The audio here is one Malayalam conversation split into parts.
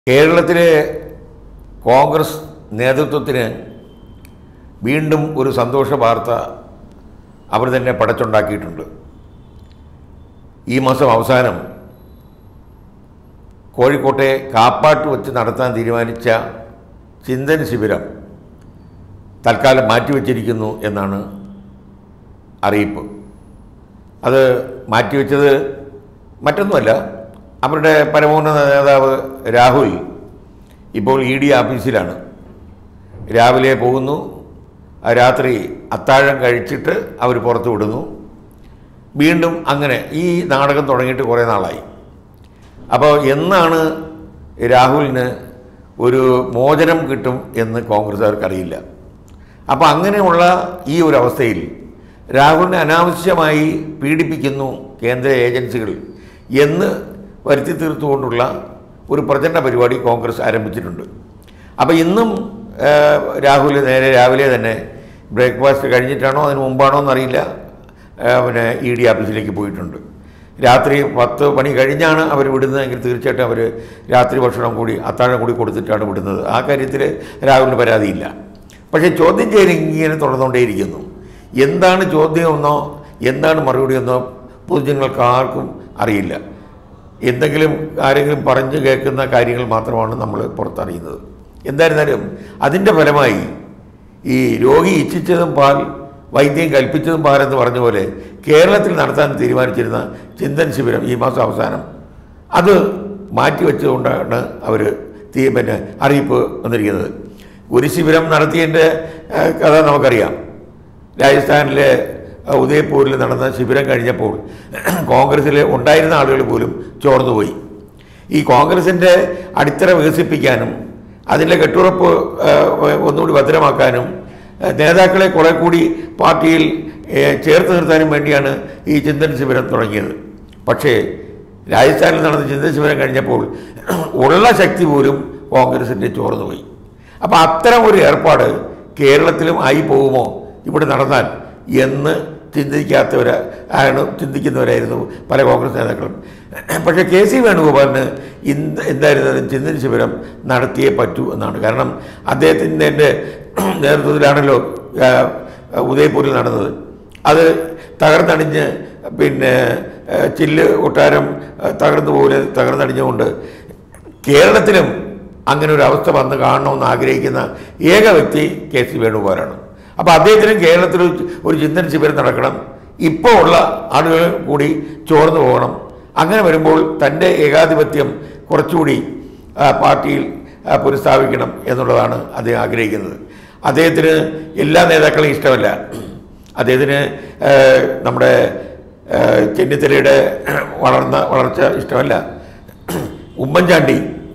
കേരളത്തിലെ കോൺഗ്രസ് നേതൃത്വത്തിന് വീണ്ടും ഒരു സന്തോഷ വാർത്ത അവർ തന്നെ പടച്ചുണ്ടാക്കിയിട്ടുണ്ട് ഈ മാസം അവസാനം കോഴിക്കോട്ടെ കാപ്പാട്ട് വെച്ച് നടത്താൻ തീരുമാനിച്ച ചിന്തൻ ശിബിരം തൽക്കാലം മാറ്റിവെച്ചിരിക്കുന്നു എന്നാണ് അറിയിപ്പ് അത് മാറ്റിവെച്ചത് മറ്റൊന്നുമല്ല അവരുടെ പരമോന്നത നേതാവ് രാഹുൽ ഇപ്പോൾ ഇ ഡി ഓഫീസിലാണ് രാവിലെ പോകുന്നു ആ രാത്രി അത്താഴം കഴിച്ചിട്ട് അവർ പുറത്തു വിടുന്നു വീണ്ടും അങ്ങനെ ഈ നാടകം തുടങ്ങിയിട്ട് കുറേ നാളായി അപ്പോൾ എന്നാണ് രാഹുലിന് ഒരു മോചനം കിട്ടും എന്ന് കോൺഗ്രസ്സുകാർക്ക് അറിയില്ല അപ്പോൾ അങ്ങനെയുള്ള ഈ ഒരു അവസ്ഥയിൽ രാഹുലിനെ അനാവശ്യമായി പീഡിപ്പിക്കുന്നു കേന്ദ്ര ഏജൻസികൾ എന്ന് വരുത്തി തീർത്തുകൊണ്ടുള്ള ഒരു പ്രചരണ പരിപാടി കോൺഗ്രസ് ആരംഭിച്ചിട്ടുണ്ട് അപ്പോൾ ഇന്നും ആ, രാഹുൽ നേരെ രാവിലെ തന്നെ ബ്രേക്ക്ഫാസ്റ്റ് കഴിഞ്ഞിട്ടാണോ അതിന് മുമ്പാണോ എന്നറിയില്ല ആ, പിന്നെ ഇ ഡി ഓഫീസിലേക്ക് പോയിട്ടുണ്ട് രാത്രി പത്ത് മണി കഴിഞ്ഞാണ് അവർ വിടുന്നതെങ്കിൽ തീർച്ചയായിട്ടും അവർ രാത്രി ഭക്ഷണം കൂടി അത്താഴം കൂടി കൊടുത്തിട്ടാണ് വിടുന്നത് ആ കാര്യത്തിൽ രാഹുലിന് പരാതിയില്ല പക്ഷേ ചോദ്യം ചെയ്യൽ ഇങ്ങനെ തുടർന്നുകൊണ്ടേയിരിക്കുന്നു എന്താണ് ചോദ്യമെന്നോ എന്താണ് മറുപടി എന്നോ പൊതുജനങ്ങൾക്ക് ആർക്കും അറിയില്ല എന്തെങ്കിലും ആരെങ്കിലും പറഞ്ഞു കേൾക്കുന്ന കാര്യങ്ങൾ മാത്രമാണ് നമ്മൾ പുറത്തറിയുന്നത് എന്തായിരുന്നാലും അതിൻ്റെ ഫലമായി ഈ രോഗി ഇച്ഛിച്ചതും പാൽ വൈദ്യം കൽപ്പിച്ചതും പാൽ എന്ന് പറഞ്ഞ പോലെ കേരളത്തിൽ നടത്താൻ തീരുമാനിച്ചിരുന്ന ചിന്തൻ ശിബിരം ഈ മാസം അവസാനം അത് മാറ്റിവെച്ചുകൊണ്ടാണ് അവർ തീ പിന്നെ അറിയിപ്പ് വന്നിരിക്കുന്നത് ഒരു ശിബിരം നടത്തിയതിൻ്റെ ഏഹ്, കഥ നമുക്കറിയാം രാജസ്ഥാനിലെ അഹ്, ഉദയ്പൂരിൽ നടന്ന ശിബിരം കഴിഞ്ഞപ്പോൾ കോൺഗ്രസ്സിൽ ഉണ്ടായിരുന്ന ആളുകൾ പോലും ചോർന്നുപോയി ഈ കോൺഗ്രസിൻ്റെ അടിത്തറ വികസിപ്പിക്കാനും അതിൻ്റെ കെട്ടുറപ്പ് ഏഹ്, ഒന്നുകൂടി ഭദ്രമാക്കാനും ഏഹ്, നേതാക്കളെ കുറെ കൂടി പാർട്ടിയിൽ ഏഹ്, ചേർത്ത് നിർത്താനും വേണ്ടിയാണ് ഈ ചിന്തൻ ശിബിരം തുടങ്ങിയത് പക്ഷേ രാജസ്ഥാനിൽ നടന്ന ചിന്തൻ ശിബിരം കഴിഞ്ഞപ്പോൾ ഉള്ള ശക്തി പോലും കോൺഗ്രസിൻ്റെ ചോർന്നുപോയി അപ്പോൾ അത്തരം ഒരു ഏർപ്പാട് കേരളത്തിലും ആയി പോകുമോ ഇവിടെ നടന്നാൽ എന്ന് ചിന്തിക്കാത്തവർ ആണ് ചിന്തിക്കുന്നവരായിരുന്നു പല കോൺഗ്രസ് നേതാക്കളും പക്ഷേ കെ സി വേണുഗോപാലിന് എന്ത് എന്തായിരുന്നാലും ചിന്തന ശിബിരം നടത്തിയേ പറ്റൂ എന്നാണ് കാരണം അദ്ദേഹത്തിൻ്റെ നേതൃത്വത്തിലാണല്ലോ ആ, ഉദയ്പൂരിൽ നടന്നത് അത് തകർന്നടിഞ്ഞ് പിന്നെ ആ, ചില്ല് കൊട്ടാരം ആ, തകർന്നു പോലെ തകർന്നടിഞ്ഞുകൊണ്ട് കേരളത്തിലും അങ്ങനെ ഒരു അവസ്ഥ വന്ന് കാണണമെന്ന് ആഗ്രഹിക്കുന്ന ഏക വ്യക്തി കെ സി വേണുഗോപാലാണ് അപ്പോൾ അദ്ദേഹത്തിനും കേരളത്തിൽ ഒരു- ഒരു ചിന്തന ശിബിരം നടക്കണം ഇപ്പോൾ ഉള്ള ആളുകൾ കൂടി ചോർന്നു പോകണം അങ്ങനെ വരുമ്പോൾ തൻ്റെ ഏകാധിപത്യം കുറച്ചുകൂടി ആ, പാർട്ടിയിൽ ആ, പുനഃസ്ഥാപിക്കണം എന്നുള്ളതാണ് അദ്ദേഹം ആഗ്രഹിക്കുന്നത് അദ്ദേഹത്തിന് എല്ലാ നേതാക്കളെയും ഇഷ്ടമല്ല അദ്ദേഹത്തിന് ആ, നമ്മുടെ ആ, ചെന്നിത്തലയുടെ വളർന്ന വളർച്ച ഇഷ്ടമല്ല ഉമ്മൻചാണ്ടി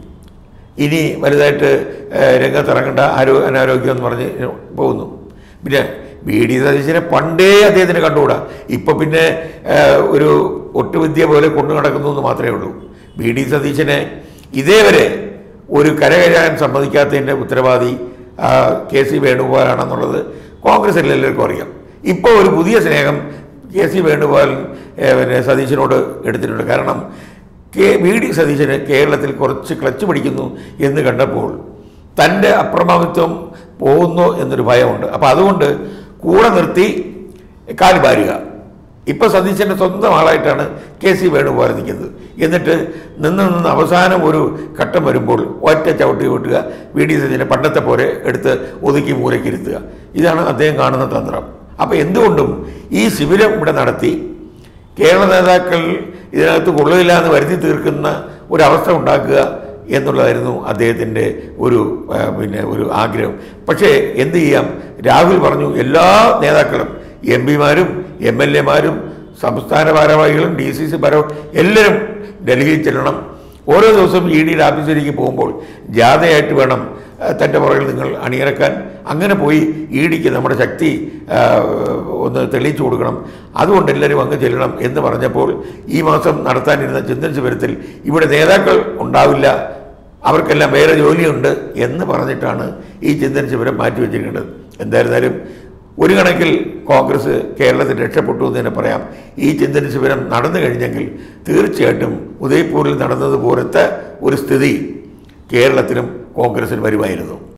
ഇനി വലുതായിട്ട് ഏഹ്, രംഗത്തിറങ്ങേണ്ട ആരോ അനാരോഗ്യം എന്ന് പറഞ്ഞ് പോകുന്നു പിന്നെ വി ഡി സതീശനെ പണ്ടേ അദ്ദേഹത്തിന് കണ്ടുകൂടാ ഇപ്പം പിന്നെ ഏഹ്, ഒരു ഒട്ടുവിദ്യ പോലെ കൊണ്ടു നടക്കുന്നു എന്ന് മാത്രമേ ഉള്ളൂ വി ഡി സതീശനെ ഇതേവരെ ഒരു കരകയറാൻ സമ്മതിക്കാത്തതിൻ്റെ ഉത്തരവാദി ആ, കെ സി വേണുഗോപാലാണെന്നുള്ളത് കോൺഗ്രസ് എല്ലാവർക്കും അറിയാം ഇപ്പോൾ ഒരു പുതിയ സ്നേഹം കെ സി വേണുഗോപാൽ ഏഹ്, പിന്നെ സതീശനോട് എടുത്തിട്ടുണ്ട് കാരണം കെ വി ഡി സതീശന് കേരളത്തിൽ കുറച്ച് ക്ലച്ച് പിടിക്കുന്നു എന്ന് കണ്ടപ്പോൾ തൻ്റെ അപ്രമാദിത്വം പോകുന്നു എന്നൊരു ഭയമുണ്ട് അപ്പോൾ അതുകൊണ്ട് കൂടെ നിർത്തി കാല് പാരുക ഇപ്പോൾ സതീശൻ്റെ സ്വന്തം ആളായിട്ടാണ് കെ സി വേണുഗോപാൽ നിൽക്കുന്നത് എന്നിട്ട് നിന്ന് നിന്ന് അവസാനം ഒരു ഘട്ടം വരുമ്പോൾ ഒറ്റ ചവിട്ടി കൂട്ടുക വി ഡി സതീശനെ പണ്ടത്തെ പോലെ എടുത്ത് ഒതുക്കി മൂലക്കിരുത്തുക ഇതാണ് അദ്ദേഹം കാണുന്ന തന്ത്രം അപ്പോൾ എന്തുകൊണ്ടും ഈ ശിബിരം ഇവിടെ നടത്തി കേരള നേതാക്കൾ ഇതിനകത്ത് കൊള്ളില്ല എന്ന് വരുത്തി തീർക്കുന്ന ഒരവസ്ഥ ഉണ്ടാക്കുക എന്നുള്ളതായിരുന്നു അദ്ദേഹത്തിൻ്റെ ഒരു ആ, പിന്നെ ഒരു ആഗ്രഹം പക്ഷേ എന്ത് ചെയ്യാം രാഹുൽ പറഞ്ഞു എല്ലാ നേതാക്കളും എം പിമാരും എം എൽ എമാരും സംസ്ഥാന ഭാരവാഹികളും ഡി സി സി ഭാരവാ എല്ലാവരും ഡൽഹിയിൽ ചെല്ലണം ഓരോ ദിവസവും ഇ ഡിയുടെ ഓഫീസിലേക്ക് പോകുമ്പോൾ ജാഥയായിട്ട് വേണം ആ, തൻ്റെ പുറകിൽ നിങ്ങൾ അണിയിറക്കാൻ അങ്ങനെ പോയി ഇ ഡിക്ക് നമ്മുടെ ശക്തി ആ, ഒന്ന് തെളിയിച്ചു കൊടുക്കണം അതുകൊണ്ട് എല്ലാവരും അങ്ങ് ചെല്ലണം എന്ന് പറഞ്ഞപ്പോൾ ഈ മാസം നടത്താനിരുന്ന ചിന്തൻ ശിബിരത്തിൽ ഇവിടെ നേതാക്കൾ ഉണ്ടാവില്ല അവർക്കെല്ലാം വേറെ ജോലിയുണ്ട് എന്ന് പറഞ്ഞിട്ടാണ് ഈ ചിന്തൻ ശിബിരം മാറ്റിവെച്ചിരിക്കേണ്ടത് എന്തായിരുന്നാലും ഒരു കണക്കിൽ കോൺഗ്രസ് കേരളത്തിൽ രക്ഷപ്പെട്ടു എന്ന് തന്നെ പറയാം ഈ ചിന്തന ശിബിരം നടന്നു കഴിഞ്ഞെങ്കിൽ തീർച്ചയായിട്ടും ഉദയ്പൂരിൽ നടന്നതുപോലത്തെ ഒരു സ്ഥിതി കേരളത്തിലും കോൺഗ്രസിൽ വരുമായിരുന്നു